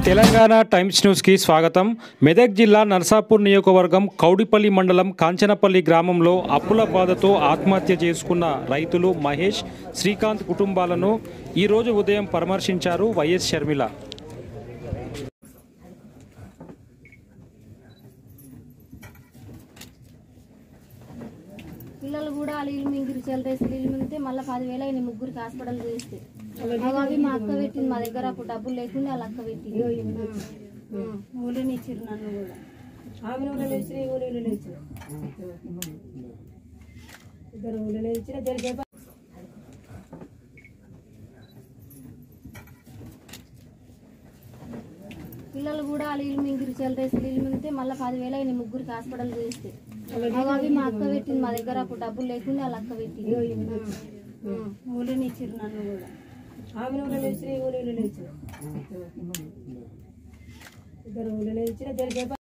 Telangana times న్యూస్కి స్వాగతం మెదక్ జిల్లా నర్సాపూర్ నియోజకవర్గం కౌడిపల్లి మండలం కాంచనపల్లి గ్రామంలో అప్పుల బాధతో ఆత్మహత్య చేసుకున్న రైతులు మహేష్ శ్రీకాంత్ కుటుంబాలను ఈరోజు ఉదయం పరామర్శించారు వైఎస్ షర్మిల పిల్లలు కూడా నీళ్ళు మింగిరి చెల్లరేసి నీళ్ళు మింగితే మళ్ళీ పదివేలు అయినాయి ముగ్గురికి హాస్పిటల్ చేస్తే అవి అవి మా అక్క పెట్టింది మా దగ్గర అప్పుడు డబ్బులు లేకుండా వాళ్ళ అక్క పెట్టింది ఊళ్ళని ఇచ్చిర్రు నన్ను కూడా ఆమె ఊళ్ళో ఇచ్చిన ఈ ఊళ్ళో ఇచ్చిన ఇద్దరు ఊళ్ళో ఇచ్చిన జరిగే పిల్లలు కూడా నీళ్ళు మింగిరి చెల్లరేసి నీళ్ళు మింగితే మళ్ళీ పదివేలు అయినాయి ముగ్గురికి హాస్పిటల్ చేస్తే అవి అవి మా అక్క పెట్టింది మా దగ్గర అప్పుడు డబ్బులు లేకుండా వాళ్ళ అక్క పెట్టింది ఊళ్ళని ఇచ్చిర్రు నన్ను కూడా ఆమె ఊళ్ళో ఇచ్చిన ఈ ఊళ్ళో ఇచ్చిన ఇద్దరు ఊళ్ళో ఇచ్చిన జరిగే